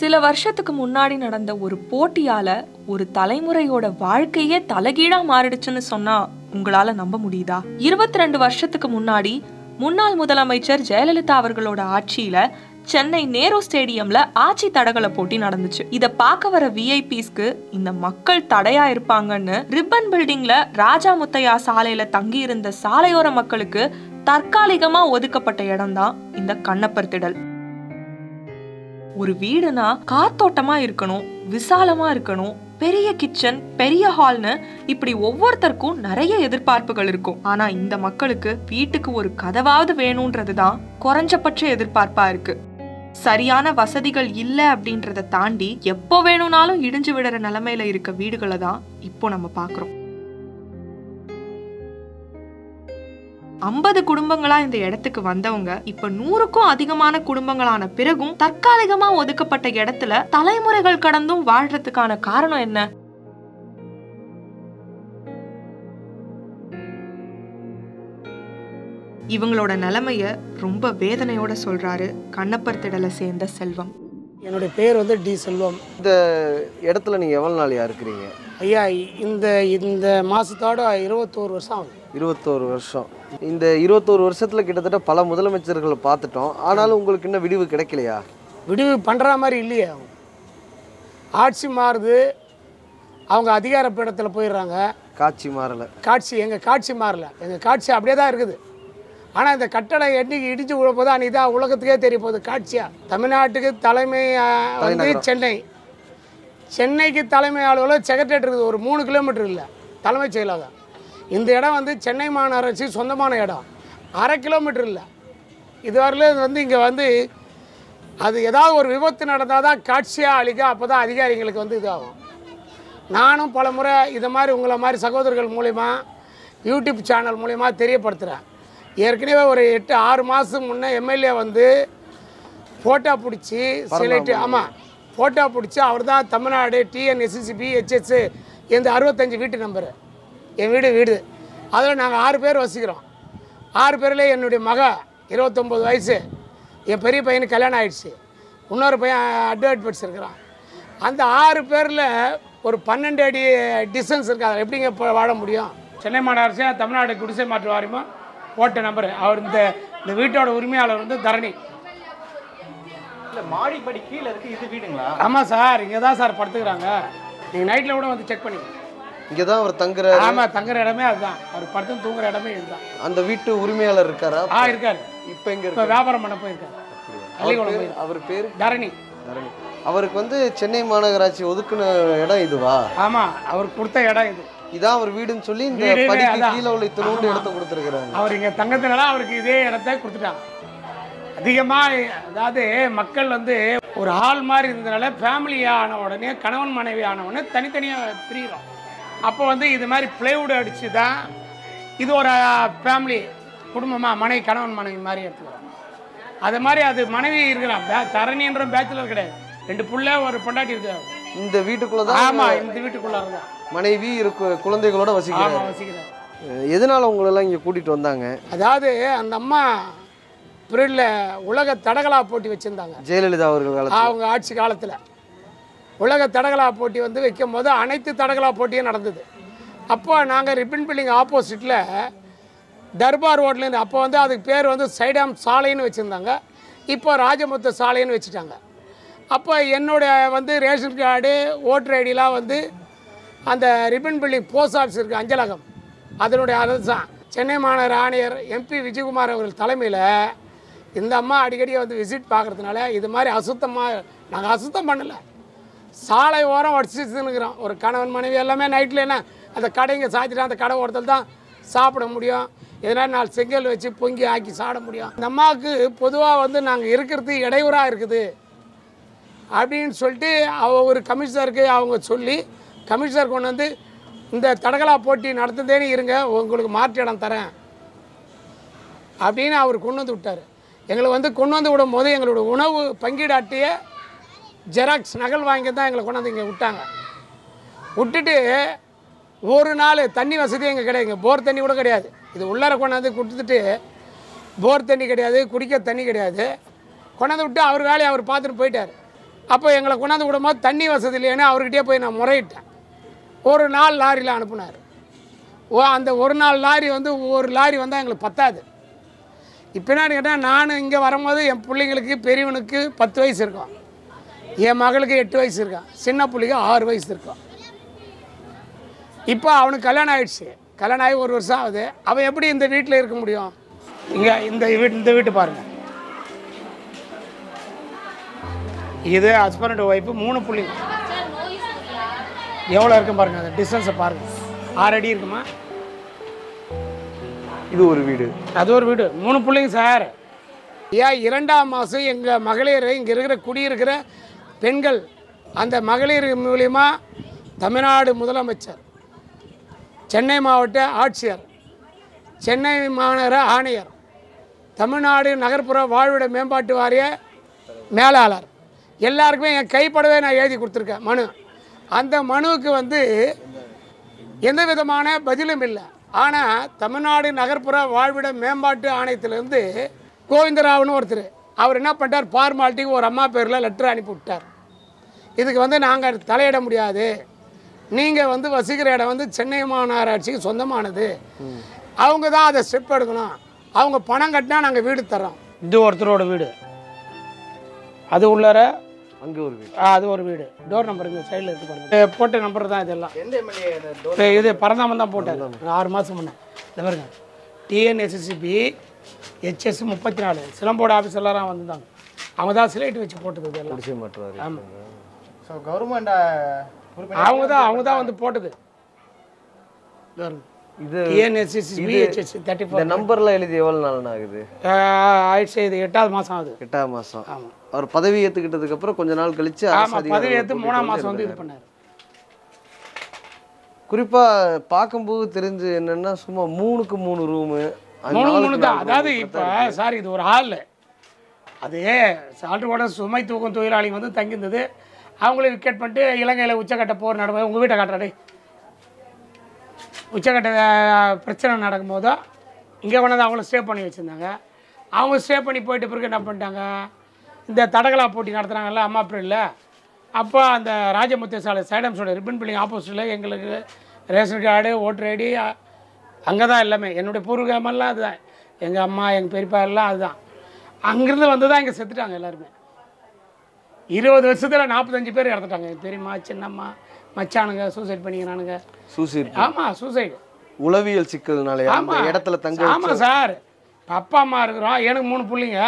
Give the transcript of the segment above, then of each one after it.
சில வருஷத்துக்கு முன்னாடி நடந்த ஒரு போட்டியால ஒரு தலைமுறையோட வாழ்க்கையே தலைகீழா மாறிடுச்சுன்னு சொன்னா உங்களால நம்ப முடியுதா இருபத்தி ரெண்டு வருஷத்துக்கு முன்னாடி முன்னாள் முதலமைச்சர் ஜெயலலிதா அவர்களோட ஆட்சியில சென்னை நேரு ஸ்டேடியம்ல ஆட்சி தடகள போட்டி நடந்துச்சு இத பார்க்க வர விஐபிஸ்க்கு இந்த மக்கள் தடையா இருப்பாங்கன்னு ரிப்பன் பில்டிங்ல ராஜா முத்தையா சாலையில தங்கி இருந்த சாலையோர மக்களுக்கு தற்காலிகமா ஒதுக்கப்பட்ட இடம்தான் இந்த கண்ணப்பர் திடல் ஒரு வீடுனா காத்தோட்டமா இருக்கணும் விசாலமா இருக்கணும் பெரிய கிச்சன் பெரிய ஹால்னு இப்படி ஒவ்வொருத்தருக்கும் நிறைய எதிர்பார்ப்புகள் இருக்கும் ஆனா இந்த மக்களுக்கு வீட்டுக்கு ஒரு கதவாவது வேணும்ன்றது தான் குறைஞ்சபட்ச எதிர்பார்ப்பா இருக்கு சரியான வசதிகள் இல்ல அப்படின்றத தாண்டி எப்போ வேணும்னாலும் இடிஞ்சு விடுற நிலைமையில இருக்க வீடுகளை தான் இப்போ நம்ம பாக்குறோம் ஐம்பது குடும்பங்களா இந்த இடத்துக்கு வந்தவங்க இப்ப நூறுக்கும் அதிகமான குடும்பங்களான பிறகும் தற்காலிகமா ஒதுக்கப்பட்ட இடத்துல தலைமுறைகள் கடந்தும் வாழ்றதுக்கான காரணம் என்ன இவங்களோட நிலைமைய ரொம்ப வேதனையோட சொல்றாரு கண்ணப்பர் திடலை சேர்ந்த செல்வம் என்னுடைய பேர் வந்து டி செல்வம் இந்த இடத்துல நீங்கள் எவ்வளோ நாளையா இருக்கிறீங்க ஐயா இந்த இந்த மாதத்தோட இருபத்தோரு வருஷம் ஆகுது இருபத்தோரு வருஷம் இந்த இருபத்தோரு வருஷத்தில் கிட்டத்தட்ட பல முதலமைச்சர்களை பார்த்துட்டோம் ஆனாலும் உங்களுக்கு இன்னும் விடிவு கிடைக்கலையா விடுவி பண்ணுற மாதிரி இல்லையே அவங்க ஆட்சி மாறுது அவங்க அதிகார பீடத்தில் போயிடுறாங்க காட்சி மாறலை காட்சி எங்கள் காட்சி மாறல எங்கள் காட்சி அப்படியே தான் இருக்குது ஆனால் இந்த கட்டடம் என்னைக்கு இடிச்சு விழ போதோ அன்றைக்கி தான் உலகத்துக்கே தெரிய போகுது காட்சியாக தமிழ்நாட்டுக்கு தலைமை ஆ, வந்து தலைநகரம். சென்னை சென்னைக்கு தலைமை அலுவலகம் செக்ரட்டரியேட் இருக்குது ஒரு மூணு கிலோமீட்டர் இல்லை தலைமைச் செயலகம் இந்த இடம் வந்து சென்னை மாநகராட்சி சொந்தமான இடம் அரை கிலோமீட்டர் இல்லை இதுவரையிலும் வந்து இங்கே வந்து அது ஏதாவது ஒரு விபத்து நடந்தால் தான் காட்சியாக அழிக்க அப்போ தான் அதிகாரிங்களுக்கு வந்து இதாகும் நானும் பல முறை இதை மாதிரி உங்களை மாதிரி சகோதரர்கள் மூலிமா யூடியூப் சேனல் மூலிமா தெரியப்படுத்துகிறேன் ஏற்கனவே ஒரு எட்டு ஆறு மாதத்துக்கு முன்னே எம்எல்ஏ வந்து ஃபோட்டோ பிடிச்சி சிலைட்டு ஆமாம் ஃபோட்டோ பிடிச்சி அவர் தான் தமிழ்நாடு டிஎன்எஸ்சிசிபி ஹெச்எஸ் இந்த அறுபத்தஞ்சு வீட்டு நம்பரு என் வீடு வீடு அதில் நாங்கள் ஆறு பேர் வசிக்கிறோம் ஆறு பேர்லேயே என்னுடைய மக இருபத்தொம்போது வயசு என் பெரிய பையனுக்கு கல்யாணம் ஆயிடுச்சு இன்னொரு பையன் அட்வர்ட் படிச்சிருக்கிறான் அந்த ஆறு பேரில் ஒரு பன்னெண்டு அடி டிஸ்டன்ஸ் இருக்கு அதில் எப்படிங்க இப்போ வாழ முடியும் சென்னை மாநகராட்சி தமிழ்நாடு குடிசை மாற்று வாரியமாக போட்ட நம்பர் அவர் இந்த இந்த வீட்டோட உரிமையாளர் வந்து தரணி இல்ல மாடிப்படி கீழே இருக்கு இது வீடுங்களா ஆமாம் சார் இங்கே தான் சார் படுத்துக்கிறாங்க நீங்கள் நைட்டில் கூட வந்து செக் பண்ணி இங்கே தான் அவர் தங்குற ஆமாம் தங்குற இடமே அதுதான் அவர் படுத்து தூங்குற இடமே இதுதான் அந்த வீட்டு உரிமையாளர் இருக்காரா ஆ இருக்காரு இப்போ எங்கே இப்போ இருக்காரு வியாபாரம் பண்ண போயிருக்காரு அவர் அள்ளிக்குளம் பேர் போயிருக்காரு அவர் பேர் தரணி தரணி அவருக்கு வந்து சென்னை மாநகராட்சி ஒதுக்குன இடம் இதுவா ஆமாம் அவர் கொடுத்த இடம் இது இதான் அவர் வீடுன்னு சொல்லி இந்த வீடு, படிக்கு அதான். கீழே உள்ள இத்தனோண்டு ஆமா. இடத்த கொடுத்துருக்குறாங்க அவர் இங்கே தங்கத்தினால அவருக்கு இதே இடத்த கொடுத்துட்டாங்க அதிகமாக அதாவது மக்கள் வந்து ஒரு ஹால் மாதிரி இருந்ததுனால ஃபேமிலி ஆன உடனே கணவன் மனைவி ஆன உடனே தனித்தனியாக பிரிகிறோம் அப்போ வந்து இது மாதிரி பிளைவுட் அடித்து தான் இது ஒரு ஃபேமிலி குடும்பமாக மனைவி கணவன் மனைவி மாதிரி எடுத்துக்கிறோம் அது மாதிரி அது மனைவி இருக்கிறான் பே தரணின்ற பேச்சுலர் கிடையாது ரெண்டு புள்ள ஒரு பொண்டாட்டி இருக்காரு இந்த வீட்டுக்குள்ள தான் ஆமாம் இந்த வீட்டுக்குள்ளார தான் மனைவி இருக்கு குழந்தைகளோட வசிக்கிறாரு ஆமாம் வசிக்கிறார் அஹ் எதனால உங்களெல்லாம் இங்கே கூட்டிட்டு வந்தாங்க அதாவது அந்த அம்மா பீரியடில் உலக தடகளா போட்டி வச்சுருந்தாங்க ஜெயலலிதா அவர்கள் காலத்தில் அவங்க ஆட்சி காலத்தில் உலக தடகளா போட்டி வந்து வைக்கும் போது அனைத்து தடகளா போட்டியும் நடந்தது அப்போ நாங்கள் ரிப்பன் பில்டிங் ஆப்போசிட்டில் தர்பார் ரோட்லேருந்து அப்போ வந்து அதுக்கு பேர் வந்து சைடாம் சாலைன்னு வச்சுருந்தாங்க இப்போ ராஜமுத்து சாலைன்னு வச்சுட்டாங்க அப்போ என்னுடைய வந்து ரேஷன் கார்டு ஓட்டர் ஐடிலாம் வந்து அந்த ரிப்பன் பில்டிங் போஸ்ட் ஆஃபீஸ் இருக்குது அஞ்சலகம் அதனுடைய அரசான் சென்னை மாநகர ஆணையர் எம்பி விஜயகுமார் அவர்கள் தலைமையில் இந்த அம்மா அடிக்கடி வந்து விசிட் பார்க்கறதுனால இது மாதிரி அசுத்தமாக நாங்கள் அசுத்தம் பண்ணலை சாலை ஓரம் வடிச்சுருக்கிறோம் ஒரு கணவன் மனைவி எல்லாமே நைட்டில் என்ன அந்த கடைங்க சாத்திட்டு அந்த கடை ஓரத்தில் தான் சாப்பிட முடியும் எதனா நாலு செங்கல் வச்சு பொங்கி ஆக்கி சாப்பிட முடியும் இந்த அம்மாவுக்கு பொதுவாக வந்து நாங்கள் இருக்கிறது இடையூறாக இருக்குது அப்படின்னு சொல்லிட்டு அவ ஒரு கமிஷனருக்கு அவங்க சொல்லி கமிஷனர் கொண்டு வந்து இந்த தடகளா போட்டி நடத்துதேன்னு இருங்க உங்களுக்கு மாற்று இடம் தரேன் அப்படின்னு அவர் கொண்டு வந்து விட்டார் எங்களை வந்து கொண்டு வந்து விடும் போது எங்களோட உணவு பங்கீடு அட்டையை ஜெராக்ஸ் நகல் வாங்கி தான் எங்களை கொண்டு வந்து இங்கே விட்டாங்க விட்டுட்டு ஒரு நாள் தண்ணி வசதி எங்கே கிடையாதுங்க போர் தண்ணி கூட கிடையாது இது உள்ளார கொண்டாந்து கொடுத்துட்டு போர் தண்ணி கிடையாது குடிக்க தண்ணி கிடையாது கொண்டாந்து விட்டு அவர் வேலையை அவர் பார்த்துட்டு போயிட்டார் அப்போ எங்களை கொண்டாந்து விடும்போது தண்ணி வசதி இல்லைன்னு அவர்கிட்டயே போய் நான் முறையிட்டேன் ஒரு நாள் லாரியில் அனுப்புனார் ஓ அந்த ஒரு நாள் லாரி வந்து ஒரு லாரி வந்தால் எங்களுக்கு பத்தாது இப்போ என்னன்னு கேட்டால் நான் இங்கே வரும்போது என் பிள்ளைங்களுக்கு பெரியவனுக்கு பத்து வயசு இருக்கும் என் மகளுக்கு எட்டு வயசு இருக்கும் சின்ன பிள்ளைக்கு ஆறு வயசு இருக்கும் இப்போ அவனுக்கு கல்யாணம் ஆயிடுச்சு கல்யாணம் ஆகி ஒரு வருஷம் ஆகுது அவன் எப்படி இந்த வீட்டில் இருக்க முடியும் இங்கே இந்த வீட்டு இந்த வீட்டு பாருங்கள் இது ஹஸ்பண்ட் ஒய்ஃபு மூணு பிள்ளைங்க எவ்வளோ இருக்கும் பாருங்கள் அந்த டிஸ்டன்ஸை பாருங்கள் ஆறு அடி இருக்குமா இது ஒரு வீடு அது ஒரு வீடு மூணு பிள்ளைங்க சார் ஏன் இரண்டாம் மாதம் எங்கள் மகளிர் இங்கே இருக்கிற குடியிருக்கிற பெண்கள் அந்த மகளிர் மூலியமா தமிழ்நாடு முதலமைச்சர் சென்னை மாவட்ட ஆட்சியர் சென்னை மாநகர ஆணையர் தமிழ்நாடு நகர்ப்புற வாழ்விட மேம்பாட்டு வாரிய மேலாளர் எல்லாருக்குமே என் கைப்படவே நான் எழுதி கொடுத்துருக்கேன் மனு அந்த மனுவுக்கு வந்து எந்த விதமான பதிலும் இல்லை ஆனால் தமிழ்நாடு நகர்ப்புற வாழ்விட மேம்பாட்டு ஆணையத்திலேருந்து கோவிந்தராவ்னு ஒருத்தர் அவர் என்ன பண்ணிட்டார் ஃபார்மாலிட்டிக்கு ஒரு அம்மா பேரில் லெட்டர் அனுப்பி விட்டார் இதுக்கு வந்து நாங்கள் தலையிட முடியாது நீங்கள் வந்து வசிக்கிற இடம் வந்து சென்னை மாநகராட்சிக்கு சொந்தமானது அவங்க தான் அதை ஸ்டெப் எடுக்கணும் அவங்க பணம் கட்டினா நாங்கள் வீடு தரோம் இது ஒருத்தரோட வீடு அது உள்ளார அங்கே ஒரு வீடு ஆ, அது ஒரு வீடு டோர் நம்பர் இந்த சைடில் இருக்கு பாருங்க இது போட்ட நம்பர் தான் இதெல்லாம் எந்த எம்எல்ஏ இப்போ இது பரந்தாமன் தான் போட்டார் ஒரு ஆறு மாதம் முன்னே இந்த பாருங்க டிஎன்எஸ்எஸ்சிபி ஹெச்எஸ் முப்பத்தி நாலு சிலம்போட ஆஃபீஸ் எல்லாரும் வந்திருந்தாங்க அவங்க தான் சிலைட்டு வச்சு போட்டது இதெல்லாம் குடிசை மாற்றுவார் ஸோ கவர்மெண்ட் அவங்க தான் அவங்க தான் வந்து போட்டது இது டிஎன்எஸ்எஸ்சிபி ஹெச்எஸ் தேர்ட்டி இந்த ஃபோர் நம்பர்லாம் எழுதி எவ்வளோ நாள் ஆகுது ஆயிடுச்சு இது எட்டாவது மாதம் ஆகுது எட்டாம் மாதம் அவர் பதவி ஏற்றுக்கிட்டதுக்கு அப்புறம் கொஞ்ச நாள் கழிச்சு அரசு ஆமாம் அதிகாரிகள் பதவி ஏற்று கூட்டிட்டு மூணாம் வந்து மாதம் வந்து இது எழுதுறாரு. பண்ணார் குறிப்பாக பார்க்கும்போது தெரிஞ்சு என்னன்னா சும்மா மூணுக்கு மூணு ரூமு மூணு மூணு தான் அதாவது இப்போ சார் இது ஒரு ஹால் அது சால்ட்ரோட சுமை தூக்கும் தொழிலாளி வந்து தங்கியிருந்தது அவங்களே விக்கெட் பண்ணிட்டு இலங்கையில் உச்சக்கட்ட போர் நடக்கும் உங்கள் வீட்டை காட்டுறாடே உச்சக்கட்ட அஹ், பிரச்சனை நடக்கும்போதோ இங்கே கொண்டாந்து அவங்கள ஸ்டே பண்ணி வச்சுருந்தாங்க அவங்க ஸ்டே பண்ணி போயிட்ட பிறகு என்ன பண்ணிட்டாங்க இந்த தடகளா போட்டி நடத்துகிறாங்கல்ல அம்மா இல்லை அப்போ அந்த ராஜமுத்து சாலை சைடம்ஸோட ரிப்பன் பில்டிங் ஆப்போசிட்டில் எங்களுக்கு ரேஷன் கார்டு ஓட்டர் ஐடி அங்கே தான் எல்லாமே என்னுடைய பூர்வீகமெல்லாம் அதுதான் எங்கள் அம்மா எங்கள் பெரியப்பா எல்லாம் அதுதான் அங்கேருந்து வந்து தான் இங்கே செத்துட்டாங்க எல்லாருமே இருபது வருஷத்தில் நாற்பத்தஞ்சு பேர் இறந்துட்டாங்க என் பெரியம்மா சின்னம்மா மச்சானுங்க சூசைட் பண்ணிக்கிறானுங்க சூசைட் ஆமாம் சூசைடு உளவியல் சிக்கல்னால அந்த ஆமா. இடத்துல தங்க ஆமாம் சார் இப்ப அப்பா அம்மா இருக்கிறோம் எனக்கு மூணு பிள்ளைங்க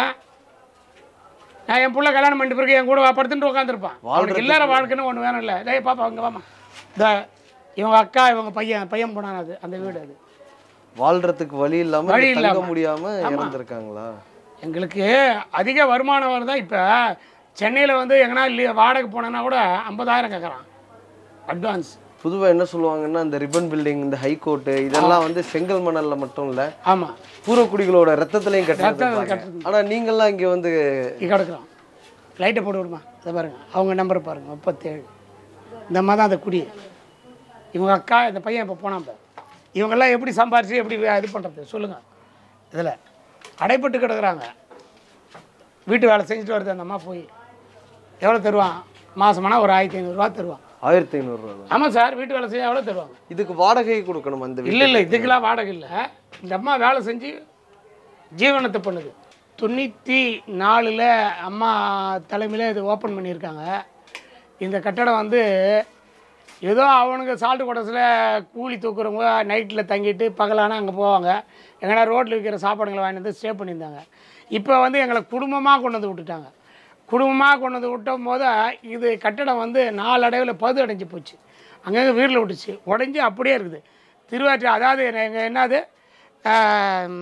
நான் என் புள்ள கல்யாணம் பண்ணிட்டு பிறகு என் கூட படுத்துட்டு உட்காந்துருப்பான் அவனுக்கு இல்லற வாழ்க்கைன்னு ஒன்று வேணும் இல்லை டேய் பாப்பா அங்கே வாமா இந்த இவங்க அக்கா இவங்க பையன் பையன் போனான் அது அந்த வீடு அது வாழ்றதுக்கு வழி இல்லாம வழி இங்க தங்க இல்லாம. முடியாம இறந்துருக்காங்களா எங்களுக்கு அதிக வருமானம் வருதா இப்போ சென்னையில் வந்து எங்கன்னா லீ வாடகை போனேன்னா கூட ஐம்பதாயிரம் கேட்குறான் அட்வான்ஸ் பொதுவா என்ன சொல்லுவாங்கன்னா இந்த ரிப்பன் பில்டிங் இந்த ஹைகோர்ட்டு இதெல்லாம் வந்து செங்கல் மணல்ல மட்டும் இல்ல ஆமாம் பூர்வக்குடிகளோட ரத்தத்திலையும் ரத்தம் கட்டுறது கட்டுறது. ஆனா நீங்கெல்லாம் இங்க வந்து இங்கே கிடக்குறோம் லைட்டை போட்டு விடுமா இதை பாருங்க அவங்க நம்பர் பாருங்க முப்பத்தேழு இந்த மாதிரி தான் அந்த குடி இவங்க அக்கா இந்த பையன் இப்போ போனான் பாரு. இவங்கெல்லாம் எப்படி சம்பாரிச்சு எப்படி இது பண்ணுறது சொல்லுங்கள் இதில் அடைப்பட்டு கிடக்குறாங்க வீட்டு வேலை செஞ்சுட்டு வருது அந்த அம்மா போய் எவ்வளோ தருவான் மாதமானா ஒரு ஆயிரத்தி ஐநூறுரூவா தருவான் ஆயிரத்தி ஐநூறுரூவா ஆமாம் சார் வீட்டு வேலை செய்ய எவ்வளோ தருவாங்க இதுக்கு வாடகை கொடுக்கணும் அந்த இல்லை இல்லை இதுக்கெல்லாம் வாடகை இல்லை இந்த அம்மா வேலை செஞ்சு ஜீவனத்தை பண்ணுது தொண்ணூற்றி நாலில் அம்மா தலைமையில் இது ஓப்பன் பண்ணியிருக்காங்க இந்த கட்டடம் வந்து ஏதோ அவனுங்க சால்ட்டு குடத்தில் கூலி தூக்குறவங்க நைட்டில் தங்கிட்டு பகலானா அங்கே போவாங்க எங்கன்னா ரோட்டில் விற்கிற சாப்பாடுங்களை வாங்கிட்டு வந்து ஸ்டே பண்ணியிருந்தாங்க இப்போ வந்து எங்களை குடும்பமாக கொண்டு வந்து விட்டுட்டாங்க குடும்பமாக கொண்டு வந்து விட்டும் போது இது கட்டடம் வந்து நாலடைவில் பது அடைஞ்சு போச்சு அங்கங்கே வீரில் விட்டுச்சு உடஞ்சி அப்படியே இருக்குது திருவாற்றூர் அதாவது எங்கள் என்னது ஆம்,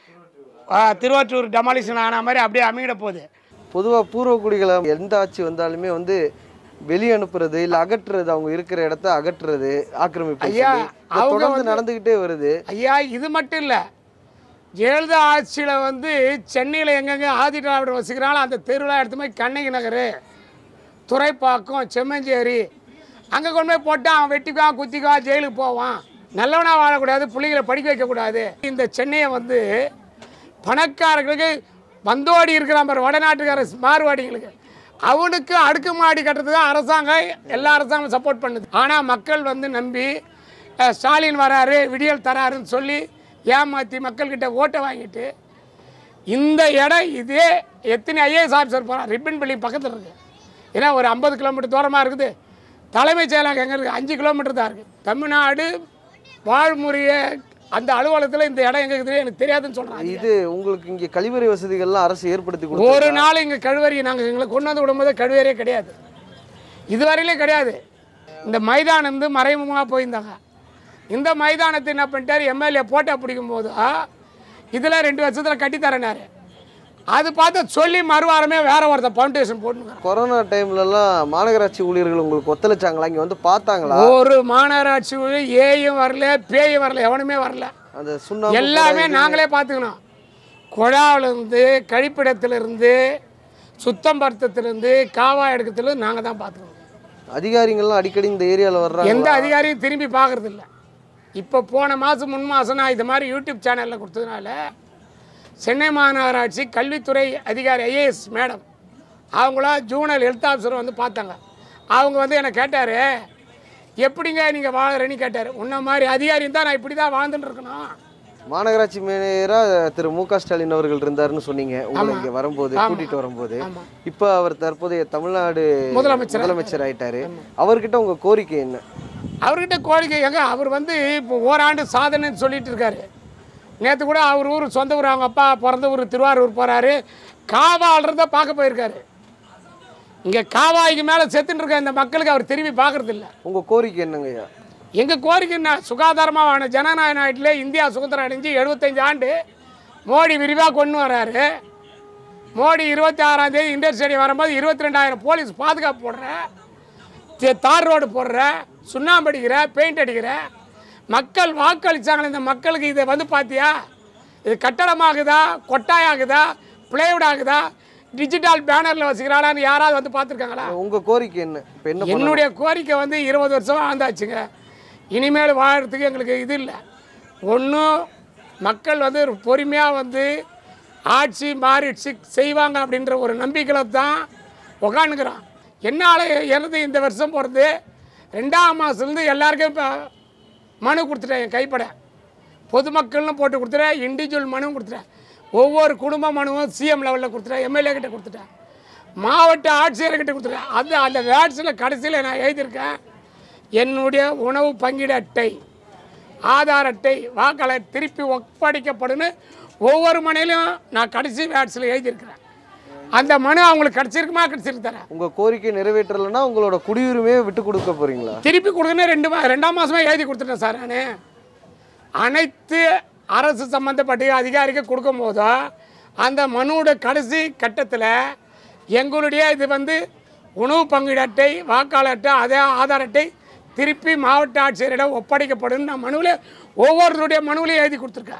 ஆ, திருவாற்றூர் டெமாலிஷன் ஆன மாதிரி அப்படியே அமையிட போகுது பொதுவா பூர்வக்குடிகளை எந்த ஆட்சி வந்தாலுமே வந்து வெளியே அனுப்புறது இல்ல அகற்றுறது அவங்க இருக்கிற இடத்த அகற்றுறது ஆக்கிரமிப்பு ஐயா, சொல்லி இது அவங்க தொடர்ந்து வந்து- நடந்துகிட்டே வருது ஐயா இது மட்டும் இல்லை ஜெயலலிதா ஆட்சியில் வந்து சென்னையில் எங்கெங்கே ஆதி திராவிடர் வசிக்கிறாங்களோ அந்த தெருவில் எடுத்து போய் கண்ணகி நகர் துறைப்பாக்கம் செம்மஞ்சேரி அங்கே கொண்டு போய் போட்டால் அவன் வெட்டிக்குவான் குத்திக்குவான் ஜெயிலுக்கு போவான் நல்லவனாக வாழக்கூடாது பிள்ளைங்களை படிக்க வைக்கக்கூடாது இந்த சென்னையை வந்து பணக்காரர்களுக்கு வந்தோடி இருக்கிறான் பாரு வடநாட்டுக்கார மார்வாடிங்களுக்கு அவனுக்கு அடுக்குமாடி கட்டுறதுக்கு அரசாங்கம் எல்லா அரசாங்கம் சப்போர்ட் பண்ணுது ஆனால் மக்கள் வந்து நம்பி அஹ், ஸ்டாலின் வராரு விடியல் தராருன்னு சொல்லி ஏமாற்றி மக்கள்கிட்ட ஓட்டை வாங்கிட்டு இந்த இடம் இதே எத்தனை ஐஏஎஸ் ஆஃபீஸர் போகிறான் ரிப்பன் பில்டிங் பக்கத்தில் இருக்குது ஏன்னா ஒரு ஐம்பது கிலோமீட்டர் தூரமாக இருக்குது தலைமைச் செயலகம் எங்கே இருக்குது அஞ்சு கிலோமீட்டர் தான் இருக்குது தமிழ்நாடு வாழ்முறைய அந்த அலுவலகத்தில் இந்த இடம் எங்கே இருக்குது எனக்கு தெரியாதுன்னு சொல்கிறாங்க இது உங்களுக்கு இங்க கழிவறை வசதிகள்லாம் அரசு ஏற்படுத்தி கொடுத்து ஒரு நாள் இங்கே கழுவறி நாங்கள் எங்களை கொண்டு வந்து விடும்போது கழுவறியே கிடையாது இதுவரையிலே கிடையாது இந்த மைதானம் வந்து மறைமுகமாக போயிருந்தாங்க இந்த மைதானத்தை என்ன பண்ணிட்டார் எம்எல்ஏ போட்டோ பிடிக்கும் போது இதில் ரெண்டு வருஷத்தில் கட்டித்தரனாரு அது பார்த்து சொல்லி மறுவாரமே வேற ஒருத்தர் ஃபவுண்டேஷன் போட்டுங்க கொரோனா டைம்லலாம் மாநகராட்சி ஊழியர்கள் உங்களுக்கு ஒத்துழைச்சாங்களா இங்க வந்து பார்த்தாங்களா ஒரு மாநகராட்சி ஊழியர் ஏயும் வரல பேயும் வரல எவனுமே வரல அந்த சுண்ணாம்பு எல்லாமே நாங்களே பார்த்துக்கணும் குழாவிலேருந்து கழிப்பிடத்திலிருந்து சுத்தம் படுத்தத்திலிருந்து காவா எடுக்கிறதுலேருந்து நாங்கள் தான் பார்த்துக்கணும் அதிகாரிகள்லாம் அடிக்கடி இந்த ஏரியால வர்றாங்க எந்த அதிகாரியும் திரும்பி பார்க்கறது இல்ல இப்போ போன மாதம் முன் மாதம் நான் இது மாதிரி யூடியூப் சேனலில் கொடுத்ததுனால சென்னை மாநகராட்சி கல்வித்துறை அதிகாரி ஐஏஎஸ் மேடம் அவங்களாம் ஜூனல் ஹெல்த் ஆஃபீஸர் வந்து பார்த்தாங்க அவங்க வந்து என்னை கேட்டார் எப்படிங்க நீங்கள் வாழறேன்னு கேட்டார் உன்ன மாதிரி அதிகாரி தான் நான் இப்படி தான் வாழ்ந்துட்டு இருக்கணும் மாநகராட்சி மேயரா திரு மு க ஸ்டாலின் அவர்கள் இருந்தாருன்னு சொன்னீங்க உங்களை இங்க வரும்போது கூட்டிட்டு வரும்போது ஆமாம் இப்ப அவர் தற்போதைய தமிழ்நாடு முதலமைச்சர். முதலமைச்சர் ஆயிட்டாரு அவர்கிட்ட உங்க கோரிக்கை என்ன அவர்கிட்ட கோரிக்கை எங்க அவர் வந்து இப்போ ஓராண்டு சாதனைன்னு சொல்லிட்டு இருக்காரு நேற்று கூட அவர் ஊர் சொந்த ஊர் அவங்க அப்பா பிறந்த ஊர் திருவாரூர் போகிறாரு காவாளர்த பார்க்க போயிருக்காரு இங்கே காவாய்க்கு மேலே செத்துன்னு இருக்க இந்த மக்களுக்கு அவர் திரும்பி பார்க்கறது இல்ல உங்க கோரிக்கை என்னங்க ஐயா எங்கள் கோரிக்கை என்ன சுகாதாரமான ஜனநாயக நாட்டில் இந்தியா சுதந்திரம் அடைஞ்சு எழுபத்தஞ்சு ஆண்டு மோடி விரிவாக கொண்டு வராரு மோடி இருபத்தி ஆறாம் தேதி இண்டர் ஸ்டேடியம் வரும்போது இருபத்தி ரெண்டாயிரம் போலீஸ் பாதுகாப்பு போடுற தி- தார் ரோடு போடுற சுண்ணாம்பு அடிக்கிற பெயிண்ட் அடிக்கிற மக்கள் வாக்களிச்சாங்களே இந்த மக்களுக்கு இதை வந்து பார்த்தியா இது கட்டடமாகுதா கொட்டாயாகுதா பிளேவுட் ஆகுதா டிஜிட்டல் பேனரில் வச்சுக்கிறாளான்னு யாராவது வந்து பார்த்துருக்காங்களா உங்க கோரிக்கை என்ன இப்ப என்ன பண்ணணும்? என்னுடைய கோரிக்கை வந்து இருபது வருஷம் ஆந்தாச்சுங்க இனிமேல் வாழறதுக்கு எங்களுக்கு இது இல்லை ஒன்றும் மக்கள் வந்து பொறுமையாக வந்து ஆட்சி மாறிடுச்சு செய்வாங்க அப்படின்ற ஒரு நம்பிக்கையில் தான் உக்காந்துக்கிறோம் என்னால் எனது இந்த வருஷம் போகிறது ரெண்டாம் மாதத்துலேருந்து எல்லாருக்கும் இப்போ மனு கொடுத்துட்டேன் என் கைப்பட பொதுமக்கள்னு போட்டு கொடுத்துட்டேன் இண்டிவிஜுவல் மனுவும் கொடுத்துட்டேன் ஒவ்வொரு குடும்ப மனுவும் சிஎம் லெவலில் கொடுத்துட்டேன் எம்எல்ஏ கிட்ட கொடுத்துட்டேன் மாவட்ட ஆட்சியர்கிட்ட கொடுத்துருக்கேன் அது அந்த வேட்ஸில் கடைசியில் நான் எழுதியிருக்கேன் என்னுடைய உணவு பங்கீடு அட்டை ஆதார் அட்டை வாக்காளர் திருப்பி ஒப்படைக்கப்படும்னு ஒவ்வொரு மனையிலும் நான் கடைசி வேட்ஸில் எழுதியிருக்கிறேன் அந்த மனு அவங்களுக்கு கிடச்சிருக்குமா கிடச்சிருக்கு தரேன் உங்க கோரிக்கை நிறைவேற்றலைன்னா உங்களோட குடியுரிமையை விட்டு கொடுக்க போறீங்களா திருப்பி கொடுக்கணும் ரெண்டு மா ரெண்டாம் மாதமாக எழுதி கொடுத்துட்டேன் சார் நான் அனைத்து அரசு சம்மந்தப்பட்ட அதிகாரிக்கு கொடுக்கும் போதோ அந்த மனுவோட கடைசி கட்டத்தில் எங்களுடைய இது வந்து உணவு பங்கீடு அட்டை வாக்காளர் அட்டை அதே ஆதார் அட்டை திருப்பி மாவட்ட ஆட்சியரிடம் ஒப்படைக்கப்படும் நான் மனுவில் ஒவ்வொருத்தருடைய மனுவிலையும் எழுதி கொடுத்துருக்கேன்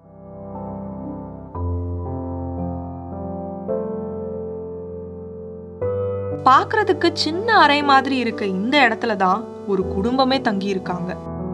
பார்க்கிறதுக்கு சின்ன அறை மாதிரி இருக்க இந்த இடத்துல தான் ஒரு குடும்பமே தங்கி இருக்காங்க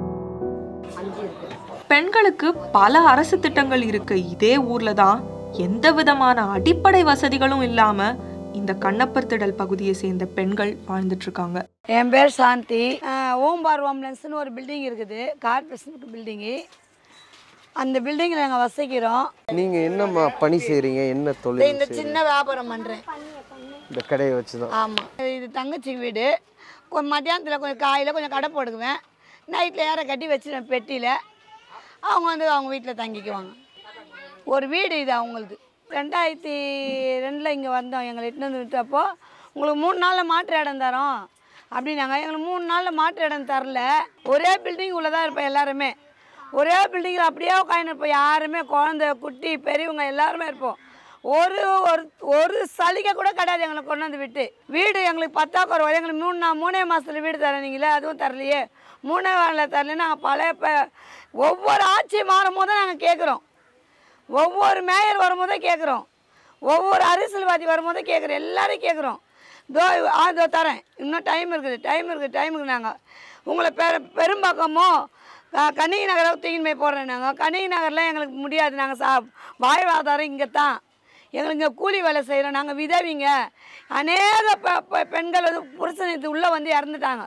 பெண்களுக்கு பல அரசு திட்டங்கள் இருக்க இதே ஊர்ல தான் எந்த விதமான அடிப்படை வசதிகளும் இல்லாம இந்த கண்ணப்பர் திடல் பகுதியை சேர்ந்த பெண்கள் வாழ்ந்துட்டு இருக்காங்க என் பேர் சாந்தி அஹ் ஓம்பார் ஆம்புலன்ஸ்னு ஒரு பில்டிங் இருக்குது கார்பரேஷனுக்கு பில்டிங்கு அந்த பில்டிங்கில் நாங்கள் வசிக்கிறோம் நீங்க என்னம்மா பணி செய்றீங்க என்ன இந்த- தொழில் இந்த சின்ன வியாபாரம் பண்ணுறேன் இந்த கடையை வச்சுதான் ஆமாம் இது தங்கச்சி வீடு கொஞ்சம் மத்தியானத்தில் கொஞ்சம் காலையில் கொஞ்சம் கடை போடுக்குவேன் நைட்டில் யாரை கட்டி வச்சிருவேன் பெட்டியில் அவங்க வந்து அவங்க வீட்டில் தங்கிக்குவாங்க ஒரு வீடு இது அவங்களுது ரெண்டாயிரத்தி ரெண்டில் இங்கே வந்தோம் எங்களை இட்டுன்னு வந்து விட்டப்போ உங்களுக்கு மூணு நாளில் மாற்று இடம் தரோம் அப்படின்னாங்க எங்களுக்கு மூணு நாளில் மாற்று இடம் தரல ஒரே பில்டிங் உள்ளே தான் இருப்போம் எல்லாருமே ஒரே பில்டிங்கில் அப்படியே உட்காந்து இருப்போம் யாருமே குழந்தை குட்டி பெரியவங்க எல்லாருமே இருப்போம் ஒரு ஒரு ஒரு சலுகை கூட கிடையாது எங்களை கொண்டு வந்து விட்டு வீடு எங்களுக்கு பத்தாக்குறை வரை எங்களுக்கு மூணு நா மூணே மாதத்தில் வீடு தரீங்களே அதுவும் தரலையே மூணே வாரில் தரலன்னா நாங்கள் பழைய இப்போ ஒவ்வொரு ஆட்சி மாறும் போது தான் நாங்கள் கேட்குறோம் ஒவ்வொரு மேயர் வரும்போதே கேட்குறோம் ஒவ்வொரு அரசியல்வாதி வரும்போதே கேட்குறோம் எல்லாரையும் கேட்குறோம் தோ ஆ தோ தரேன் இன்னும் டைம் இருக்குது டைம் இருக்குது டைம் இருக்குது நாங்கள் உங்களை பெரு பெரும்பாக்கமோ க- கண்ணகி நகரை தூக்கின்னு போய் போடுறேன் நாங்கள் கண்ணகி நகரில் எங்களுக்கு முடியாது நாங்கள் சா வாழ்வாதாரம் இங்கே தான் எங்களுக்கு இங்க கூலி வேலை செய்கிறோம் நாங்கள் விதவிங்க அநேக பெ- பெ- பெண்கள் வந்து புருஷன் இது உள்ளே வந்து இறந்துட்டாங்க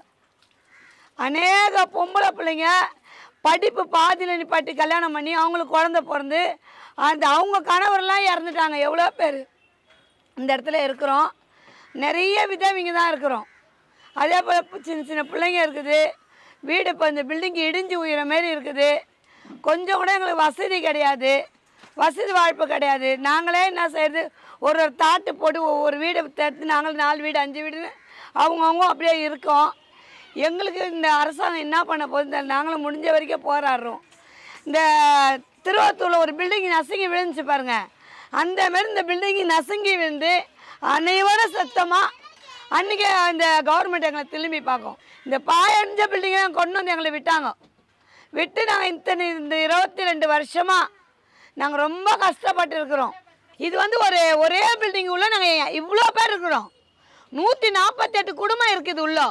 அநேக பொம்பளை பிள்ளைங்க படிப்பு பாதியில் நிப்பாட்டி கல்யாணம் பண்ணி அவங்களுக்கு குழந்த பிறந்து அந்த அவங்க கணவர்லாம் இறந்துட்டாங்க எவ்வளோ பேர் இந்த இடத்துல இருக்கிறோம் நிறைய விதவிங்க தான் இருக்கிறோம் அதே போல் சின்ன சின்ன பிள்ளைங்க இருக்குது வீடு இப்போ இந்த பில்டிங் இடிஞ்சு உயிர மாரி இருக்குது கொஞ்சம் கூட எங்களுக்கு வசதி கிடையாது வசதி வாய்ப்பு கிடையாது நாங்களே என்ன செய்யறது ஒரு ஒரு தாட்டு போட்டு ஒவ்வொரு வீடு எடுத்து நாங்களும் நாலு வீடு அஞ்சு வீடுன்னு அவங்கவுங்க அப்படியே இருக்கோம் எங்களுக்கு இந்த அரசாங்கம் என்ன பண்ண போகுது தெரியல. நாங்களும் முடிஞ்ச வரைக்கும் போராடுறோம் இந்த திருவாத்தூரில் ஒரு பில்டிங் நசுங்கி விழுந்துச்சு பாருங்க அந்த மாதிரி இந்த பில்டிங் நசுங்கி விழுந்து அனைவர சத்தமாக அன்றைக்கி அந்த கவர்மெண்ட் எங்களை திரும்பி பார்க்கும் இந்த பாயஞ்ச பில்டிங்கை கொண்டு வந்து எங்களை விட்டாங்க விட்டு நாங்கள் இத்தனை இந்த இருபத்தி ரெண்டு வருஷமாக நாங்கள் ரொம்ப கஷ்டப்பட்டு இருக்கிறோம் இது வந்து ஒரு ஒரே பில்டிங் உள்ள நாங்கள் இவ்வளோ பேர் இருக்கிறோம் நூற்றி நாற்பத்தெட்டு குடும்பம் இருக்குது உள்ள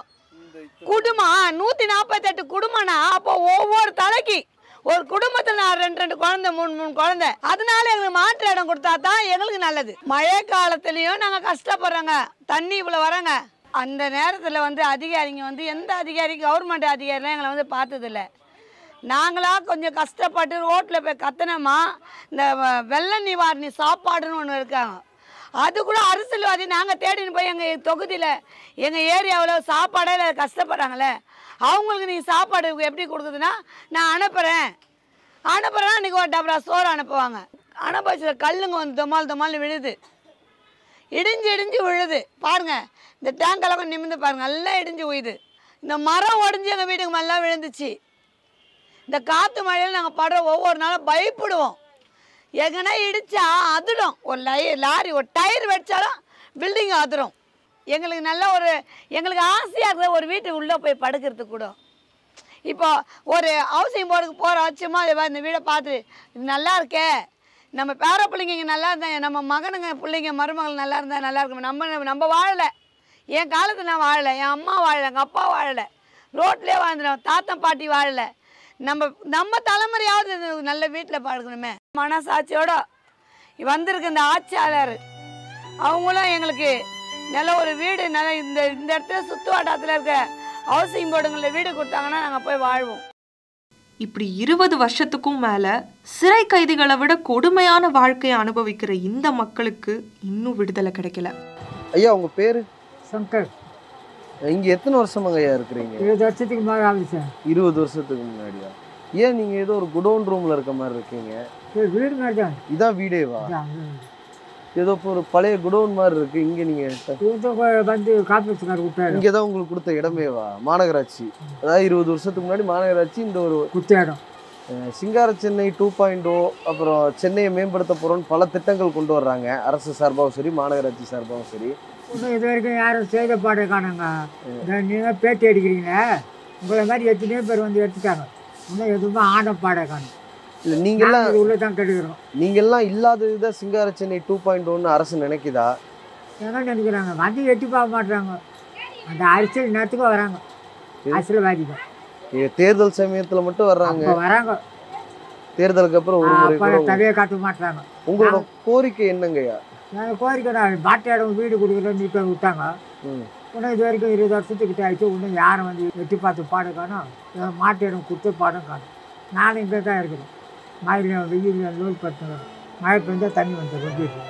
குடும்பம் நூற்றி நாற்பத்தெட்டு குடும்பம்னா அப்போ ஒவ்வொரு தலைக்கு ஒரு குடும்பத்தில் நான் ரெண்டு ரெண்டு குழந்தை மூணு மூணு குழந்தை அதனால எங்களுக்கு மாற்று இடம் கொடுத்தா தான் எங்களுக்கு நல்லது மழை காலத்துலேயும் நாங்கள் கஷ்டப்படுறோங்க தண்ணி இவ்வளோ வரங்க அந்த நேரத்தில் வந்து அதிகாரிங்க வந்து எந்த அதிகாரி கவர்மெண்ட் அதிகாரிலாம் எங்களை வந்து பார்த்ததில்ல நாங்களா கொஞ்சம் கஷ்டப்பட்டு ரோட்டில் போய் கத்துனோமா இந்த வ- வெள்ள நிவாரணி சாப்பாடுன்னு ஒன்று இருக்காங்க அது கூட அரசியல்வாதி நாங்கள் தேடின்னு போய் எங்கள் தொகுதியில் எங்கள் ஏரியாவில் சாப்பாடே இல்லை கஷ்டப்படுறாங்களே அவங்களுக்கு நீங்கள் சாப்பாடு எப்படி கொடுக்குதுன்னா நான் அனுப்புகிறேன் அனுப்புகிறேன்னா இன்றைக்கி ஒரு டபரா சோறு அனுப்புவாங்க அனுப்ப கல்லுங்க வந்து தொமால் தொமால்னு விழுது இடிஞ்சு இடிஞ்சு விழுது பாருங்க இந்த டேங்கெல்லாம் கொஞ்சம் நிமிந்து பாருங்க நல்லா இடிஞ்சு உயுது இந்த மரம் உடஞ்சி எங்கள் வீட்டுக்கு மேலே விழுந்துச்சு இந்த காற்று மழையில் நாங்கள் படுற ஒவ்வொரு நாளும் பயப்படுவோம் எங்கன்னா இடிச்சா அதிடும் ஒரு லை லாரி ஒரு டயர் வெடிச்சாலும் பில்டிங் அதிரும் எங்களுக்கு நல்ல ஒரு எங்களுக்கு ஆசையாக இருக்கிற ஒரு வீட்டுக்கு உள்ளே போய் படுக்கிறதுக்கு கூட இப்போ ஒரு ஹவுசிங் போர்டுக்கு போகிறோம் சும்மா இதை பாரு, இந்த வீடை பார்த்து இது நல்லா இருக்கே நம்ம பேர பிள்ளைங்க இங்கே நல்லா இருந்தா நம்ம மகனுங்க பிள்ளைங்க மருமகள் நல்லா இருந்தால் நல்லா இருக்கும் நம்ம நம்ம வாழலை என் காலத்தில் நான் வாழலை என் அம்மா வாழலை எங்கள் அப்பா வாழலை ரோட்லேயே வாழ்ந்துடும் தாத்தன் பாட்டி வாழலை நம்ம நம்ம தலைமுறையாவது இது நல்ல வீட்டில் பழக்கணுமே மனசாட்சியோட வந்திருக்கு இந்த ஆட்சியாளர் அவங்களும் எங்களுக்கு நல்ல ஒரு வீடு நல்ல இந்த இந்த இடத்துல சுற்று வட்டாரத்தில் இருக்க ஹவுசிங் போர்டுங்களில் வீடு கொடுத்தாங்கன்னா நாங்கள் போய் வாழ்வோம் இப்படி இருபது வருஷத்துக்கும் மேல சிறை கைதிகளை விட கொடுமையான வாழ்க்கையை அனுபவிக்கிற இந்த மக்களுக்கு இன்னும் விடுதலை கிடைக்கல ஐயா உங்க பேரு சங்கர் இங்க எத்தனை வருஷமாங்க ஐயா இருக்கிறீங்க இருபது வருஷத்துக்கு மேலே ஆகுது சார் இருபது வருஷத்துக்கு முன்னாடியா ஏன் நீங்க ஏதோ ஒரு குடோன் ரூம்ல இருக்க மாதிரி இருக்கீங்க இது வீடு மாதிரி தான் இதான் வீடேவா இதான், ஏதோ இப்போ ஒரு பழைய குடோன் மாதிரி இருக்கு இங்க நீங்க இது கொ- வந்து காப்பி வச்சுக்கார் விட்டாரு இங்க தான் உங்களுக்கு கொடுத்த இடமேவா மாநகராட்சி அதாவது இருபது வருஷத்துக்கு முன்னாடி மாநகராட்சி இந்த ஒரு குத்த இடம் அஹ், சிங்கார சென்னை டூ பாயிண்ட் ஓ அப்புறம் சென்னையை மேம்படுத்த போறோம்னு பல திட்டங்கள் கொண்டு வர்றாங்க அரசு சார்பாகவும் சரி மாநகராட்சி சார்பாகவும் சரி இன்னும் இது வரைக்கும் யாரும் செய்த பாடு காணுங்க இந்த நீங்கள் பேட்டி அடிக்கிறீங்களே உங்களை மாதிரி எத்தனையோ பேர் வந்து எடுத்துட்டாங்க இன்னும் எதுவுமே ஆன பாட காணும் இல்ல நீங்கெல்லாம் இது உள்ளே தான் கெடுக்கிறோம் நீங்கெல்லாம் இல்லாததுதான் சிங்கார சென்னை டூ பாயிண்ட் ஒன்னு அரசு நினைக்குதா எங்க நினைக்கிறாங்க வந்து எட்டி பார்க்க மாட்றாங்க அந்த அரசியல் நேரத்துக்கு வராங்க அரசியல்வாதிகள் இங்க தேர்தல் சமயத்துல மட்டும் வர்றாங்க அப்போ வராங்க தேர்தலுக்கு அப்புறம் ஒரு முறை அப்போ கூட தவையை காட்ட மாட்றாங்க உங்களோட கோரிக்கை என்னங்கய்யா நாங்கள் கோரிக்கை நான் மாட்டு இடம் வீடு கொடுக்குறேன்னு இப்போ விட்டாங்க ம். இன்னும் இது வரைக்கும் இருபது வருஷத்துக்கிட்ட ஆயிடுச்சு இன்னும் யாரும் வந்து எட்டி பார்த்து பாடம் காணும் ஏதோ மாட்டு இடம் கொடுத்து பாடம் காணும் நானும் இங்கே தான் இருக்கிறேன் மழையில் வெயில் லோல் படுத்துங்க மழை பெஞ்சால் தண்ணி வந்து கொண்டு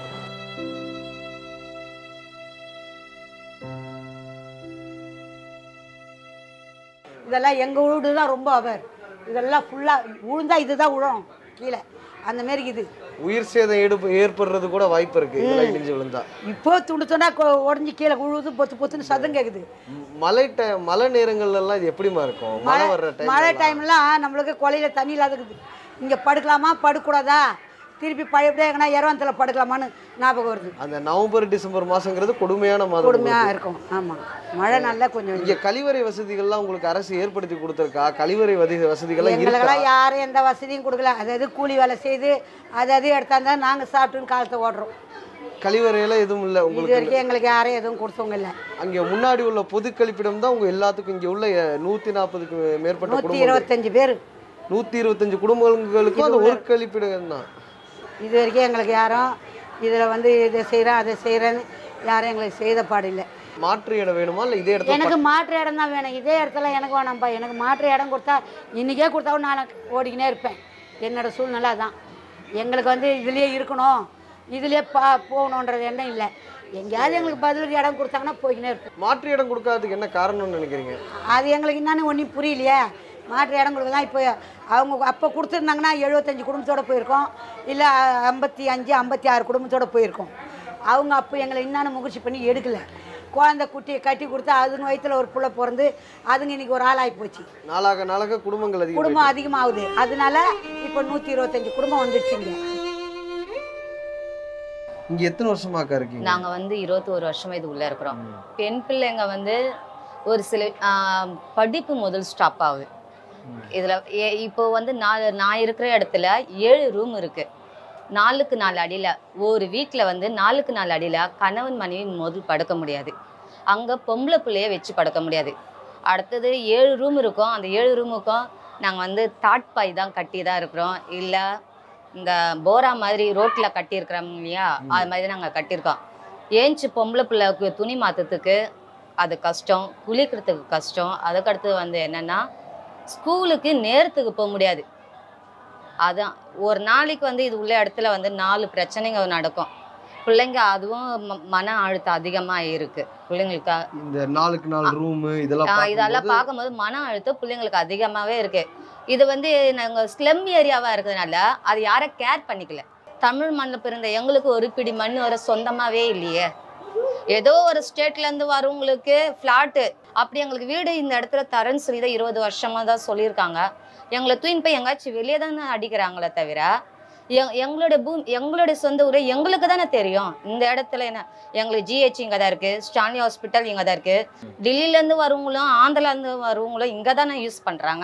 இதெல்லாம் எங்கள் வீடு தான் ரொம்ப அவர் இதெல்லாம் ஃபுல்லாக விழுந்தா இதுதான் விழும் கீழே அந்த மாரி இது உயிர் சேதம் எடுப்பு ஏற்படுறது கூட வாய்ப்பு இருக்கு இதெல்லாம் இடிஞ்சு விழுந்தா இப்போ துண்டு துண்டா உடஞ்சி கீழே விழுது பொத்து பொத்துன்னு சதம் கேட்குது ம், மழை டை மழை நேரங்கள்ல எல்லாம் இது எப்படிமா இருக்கும் மழை வர்ற டைம் மழை டைம்லாம் நம்மளுக்கு கொலையில் தண்ணி இல்லாத இருக்குது இங்கே படுக்கலாமா படுக்கக்கூடாதா திருப்பி பழையபடியே எங்கன்னா இரவந்தத்தில் படுக்கலாமான்னு ஞாபகம் வருது அந்த நவம்பர் டிசம்பர் மாசங்கிறது கொடுமையான மாதம் கொடுமையாக இருக்கும் ஆமாம் மழை நல்லா கொஞ்சம் இங்க கழிவறை வசதிகள்லாம் உங்களுக்கு அரசு ஏற்படுத்தி கொடுத்துருக்கா கழிவறை வதி வசதிகள்லாம் இருக்கா எங்களுக்கெல்லாம் யாரும் எந்த வசதியும் கொடுக்கல அதாவது கூலி வேலை செய்து அது அது எடுத்தாந்தா நாங்கள் சாப்பிட்டுன்னு காலத்தை ஓடுறோம் கழிவறையில எதுவும் இல்ல இது உங்களுக்கு வரைக்கும் எங்களுக்கு யாரும் எதுவும் கொடுத்தவங்க இல்லை அங்க முன்னாடி உள்ள பொது கழிப்பிடம் தான் உங்க எல்லாத்துக்கும் இங்க உள்ள அஹ், நூத்தி நாற்பதுக்கு மேற்பட்ட நூற்றி குடும்பங்கள் இருபத்தஞ்சு பேர் நூத்தி இருபத்தஞ்சு குடும்பங்களுக்கும் அந்த ஒரு கழிப்பிடம் தான் இது வரைக்கும் எங்களுக்கு யாரும் இதில் வந்து இதை செய்கிறேன் அதை செய்கிறேன்னு யாரும் எங்களுக்கு செய்த பாடில்லை மாற்று இடம் வேணுமா இல்லை இதே இடத்துல எனக்கு மாற்று இடம் தான் வேணும் இதே இடத்துல எனக்கு வேணாம்ப்பா எனக்கு மாற்று இடம் கொடுத்தா இன்றைக்கே கொடுத்தாவும் நான் ஓடிக்கினே இருப்பேன் என்னோட சூழ்நிலை அதான் எங்களுக்கு வந்து இதுலேயே இருக்கணும் இதுலேயே பா போகணுன்றது எண்ணம் இல்லை எங்கேயாவது எங்களுக்கு பதிலுக்கு இடம் கொடுத்தாங்கன்னா போய்க்கினே இருப்போம் மாற்று இடம் கொடுக்காததுக்கு என்ன காரணம்னு நினைக்கிறீங்க அது எங்களுக்கு என்னன்னு ஒன்றும் புரியலையே மாற்று இடம் கொடுக்கலாம் இப்போ அவங்க அப்போ கொடுத்துருந்தாங்கன்னா எழுபத்தஞ்சி குடும்பத்தோடு போயிருக்கோம் இல்லை ஐம்பத்தி அஞ்சு ஐம்பத்தி ஆறு குடும்பத்தோடு போயிருக்கோம் அவங்க அப்போ எங்களை என்னன்னு முயற்சி பண்ணி எடுக்கலை குழந்தை குட்டியை கட்டி கொடுத்தா அதுங்க வயித்துல ஒரு புள்ள பிறந்து அதுங்க இன்னைக்கு ஒரு ஆளாகி போச்சு நாளாக நாளாக குடும்பங்கள் அதிகம் குடும்பம் அதிகமாகுது அதனால இப்போ நூற்றி இருபத்தஞ்சி குடும்பம் வந்துடுச்சுங்க இங்க எத்தனை வருஷமாக்கா இருக்கீங்க நாங்க வந்து இருபத்தோரு வருஷமா இது உள்ள இருக்கிறோம் பெண் பிள்ளைங்க வந்து ஒரு சில ஆஹ், படிப்பு முதல் ஸ்டாப் ஆகுது இதுல ஏ- இப்போ வந்து நான் நான் இருக்கிற இடத்துல ஏழு ரூம் இருக்கு நாலுக்கு நாலு அடியில ஒரு வீட்டில் வந்து நாலுக்கு நாலு அடியில கணவன் மனைவி முதல் படுக்க முடியாது அங்க பொம்பளை பிள்ளைய வச்சு படுக்க முடியாது அடுத்தது ஏழு ரூம் இருக்கும் அந்த ஏழு ரூமுக்கும் நாங்கள் வந்து தாட்பாய் தான் கட்டி தான் இருக்கிறோம் இல்லை இந்த போரா மாதிரி ரோட்டில் கட்டியிருக்கிறோம் இல்லையா அது மாதிரி நாங்கள் கட்டியிருக்கோம் ஏஞ்சி பொம்பளை பிள்ளைக்கு துணி மாற்றத்துக்கு அது கஷ்டம் குளிக்கிறதுக்கு கஷ்டம் அதுக்கடுத்து வந்து என்னென்னா ஸ்கூலுக்கு நேரத்துக்கு போக முடியாது அதான் ஒரு நாளைக்கு வந்து இது உள்ள இடத்துல வந்து நாலு பிரச்சனைங்க நடக்கும் பிள்ளைங்க அதுவும் ம- மன அழுத்தம் அதிகமாக இருக்குது பிள்ளைங்களுக்கு இந்த நாளுக்கு நாள் ரூம் இதெல்லாம் ஆஹ் இதெல்லாம் பார்க்கும்போது பார்க்கும்போது மன அழுத்தம் பிள்ளைங்களுக்கு அதிகமாகவே இருக்கு இது வந்து நாங்கள் ஸ்லம் ஏரியாவாக இருக்கிறதுனால அது யாரும் கேர் பண்ணிக்கல தமிழ் மண்ணில் பிறந்த எங்களுக்கு ஒரு பிடி மண் வர சொந்தமாகவே இல்லையே ஏதோ ஒரு ஸ்டேட்லேருந்து வரவங்களுக்கு ஃப்ளாட்டு அப்படி எங்களுக்கு வீடு இந்த இடத்துல தரேன்னு சொல்லி தான் இருபது வருஷமாக தான் சொல்லியிருக்காங்க எங்களை தூயின் போய் எங்காச்சும் வெளியே தானே அடிக்கிறாங்களே தவிர எங் எங்களுடைய பூமி எங்களுடைய சொந்த ஊர் எங்களுக்கு தானே தெரியும் இந்த இடத்துல என்ன எங்களுக்கு ஜிஹெச் இங்கே தான் இருக்குது ஸ்டான்லி ஹாஸ்பிட்டல் இங்கே தான் இருக்குது டெல்லியிலேருந்து வரவங்களும் ஆந்திராலேருந்து வரவங்களும் இங்கே தானே யூஸ் பண்ணுறாங்க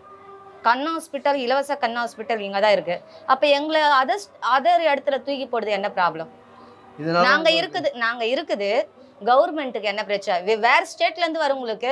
கண் ஹாஸ்பிட்டல் இலவச கண் ஹாஸ்பிட்டல் இங்கே தான் இருக்குது அப்போ எங்களை அதர் அதர் இடத்துல தூக்கி போடுறது என்ன ப்ராப்ளம் இதனால நாங்க இருக்குது நாங்க இருக்குது கவர்மெண்ட்டுக்கு என்ன பிரச்சனை வே- வேற ஸ்டேட்ல இருந்து வரவங்களுக்கு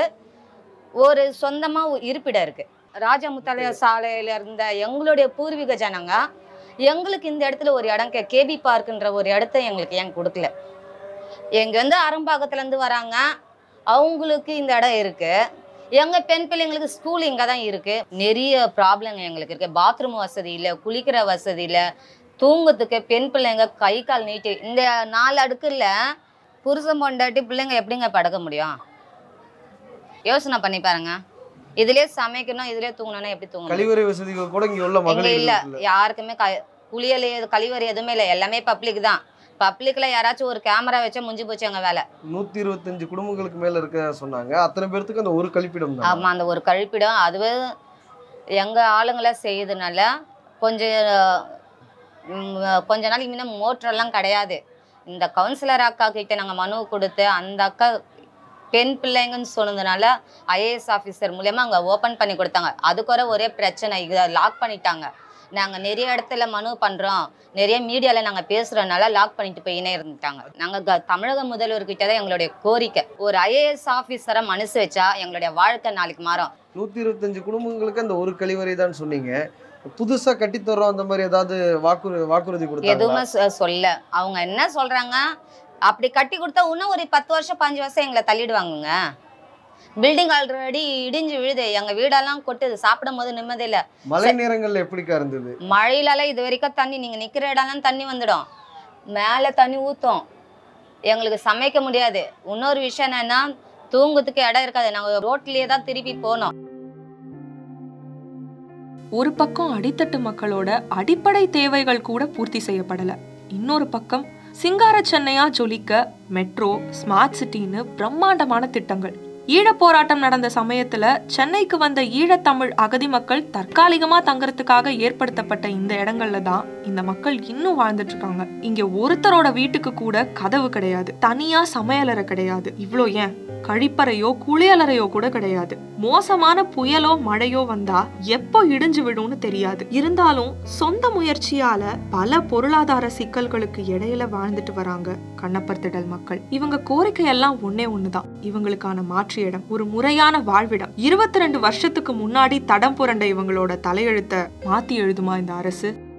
ஒரு சொந்தமா ஒரு இருப்பிடம் இருக்கு ராஜமுத்தாலய சாலையில இருந்த எங்களுடைய பூர்வீக ஜனங்க எங்களுக்கு இந்த இடத்துல ஒரு இடம் கே கேபி பார்க்குன்ற ஒரு இடத்த எங்களுக்கு ஏன் கொடுக்கல எங்க வந்து அறம்பாக்கத்துல இருந்து வராங்க அவங்களுக்கு இந்த இடம் இருக்கு எங்க பெண் பிள்ளைங்களுக்கு ஸ்கூல் இங்க தான் இருக்கு நிறைய ப்ராப்ளம் எங்களுக்கு இருக்கு பாத்ரூம் வசதி இல்லை குளிக்கிற வசதி இல்லை தூங்கத்துக்கு பெண் பிள்ளைங்க கை கால் நீட்டி இந்த நாலு அடுக்குல புருஷன் பொண்டாட்டி பிள்ளைங்க எப்படிங்க படுக்க முடியும் யோசனை பண்ணி பாருங்க இதுலயே சமைக்கணும் இதுலயே தூங்கணும்னா எப்படி தூங்கணும் கழிவறை வசதிகள் கூட இங்க உள்ள எங்க மகளிர் இல்ல இல்ல யாருக்குமே க குளியல் கழிவறை எதுவுமே இல்லை எல்லாமே பப்ளிக் தான் பப்ளிக்ல யாராச்சும் ஒரு கேமரா வச்சா முடிஞ்சு போச்சு எங்க வேலை நூத்தி இருபத்தஞ்சு குடும்பங்களுக்கு மேல இருக்க சொன்னாங்க அத்தனை பேர்த்துக்கு அந்த ஒரு கழிப்பிடம் தான் ஆமா அந்த ஒரு கழிப்பிடம் அதுவே எங்க ஆளுங்களை செய்யுதுனால கொஞ்சம் ம், கொஞ்ச நாளைக்கு முன்ன மோட்டரெல்லாம் கிடையாது இந்த கவுன்சிலர் அக்கா கிட்ட நாங்கள் மனு கொடுத்து அந்த அக்கா பெண் பிள்ளைங்கன்னு சொன்னதுனால ஐஏஎஸ் ஆஃபீஸர் மூலயமா அங்கே ஓப்பன் பண்ணி கொடுத்தாங்க அதுக்குற ஒரே பிரச்சனை இதை லாக் பண்ணிட்டாங்க நாங்கள் நிறைய இடத்துல மனு பண்ணுறோம் நிறைய மீடியாவில் நாங்கள் பேசுகிறனால லாக் பண்ணிட்டு போயினே இருந்துட்டாங்க நாங்கள் க தமிழக முதல்வர்கிட்ட தான் எங்களுடைய கோரிக்கை ஒரு ஐஏஎஸ் ஆஃபீஸரை மனசு வச்சா எங்களுடைய வாழ்க்கை நாளைக்கு மாறும் நூத்தி இருபத்தஞ்சு குடும்பங்களுக்கு அந்த ஒரு கழிவறை தான் சொன்னீங்க புதுசா கட்டித்தர்றோம் அந்த மாதிரி ஏதாவது வாக்குறு வாக்குறுதி கொடுத்தாங்க எதுவுமே சொ- சொல்ல அவங்க என்ன சொல்றாங்க அப்படி கட்டி கொடுத்தா இன்னும் ஒரு பத்து வருஷம் பாஞ்சு வருஷம் எங்களை தள்ளிடுவாங்கங்க பில்டிங் ஆல்ரெடி இடிஞ்சு விழுது எங்க வீடெல்லாம் கொட்டுது சாப்பிடும் போது நிம்மதி இல்ல மழை நேரங்கள்ல எப்படிக்கா இருந்தது மழையிலலாம் இது வரைக்கும் தண்ணி நீங்க நிக்கிற இடம்லாம் தண்ணி வந்துடும் மேலே தண்ணி ஊத்தும் எங்களுக்கு சமைக்க முடியாது இன்னொரு விஷயம் என்னன்னா தூங்குறதுக்கு இடம் இருக்காது நாங்க ரோட்லயே தான் திருப்பி போனோம் ஒரு பக்கம் அடித்தட்டு மக்களோட அடிப்படை தேவைகள் கூட பூர்த்தி செய்யப்படல இன்னொரு பக்கம் சிங்கார சென்னையா ஜொலிக்க மெட்ரோ ஸ்மார்ட் சிட்டின்னு பிரம்மாண்டமான திட்டங்கள் ஈழப் போராட்டம் நடந்த சமயத்துல சென்னைக்கு வந்த ஈழத்தமிழ் அகதி மக்கள் தற்காலிகமா தங்கறதுக்காக ஏற்படுத்தப்பட்ட இந்த இடங்கள்ல தான் இந்த மக்கள் இன்னும் வாழ்ந்துட்டு இருக்காங்க இங்க ஒருத்தரோட வீட்டுக்கு கூட கதவு கிடையாது தனியா சமையலறை கிடையாது இவ்ளோ ஏன் கழிப்பறையோ குளியலறையோ கூட கிடையாது மோசமான புயலோ மழையோ வந்தா எப்போ இடிஞ்சு விடும்னு தெரியாது இருந்தாலும் சொந்த முயற்சியால பல பொருளாதார சிக்கல்களுக்கு இடையில வாழ்ந்துட்டு வராங்க கண்ணப்பர் திடல் மக்கள் இவங்க கோரிக்கை எல்லாம் ஒன்னே ஒண்ணுதான் இவங்களுக்கான மாற்று இடம் ஒரு முறையான வாழ்விடம் இருபத்தி ரெண்டு வருஷத்துக்கு முன்னாடி தடம் புரண்ட இவங்களோட தலையெழுத்த மாத்தி எழுதுமா இந்த அரசு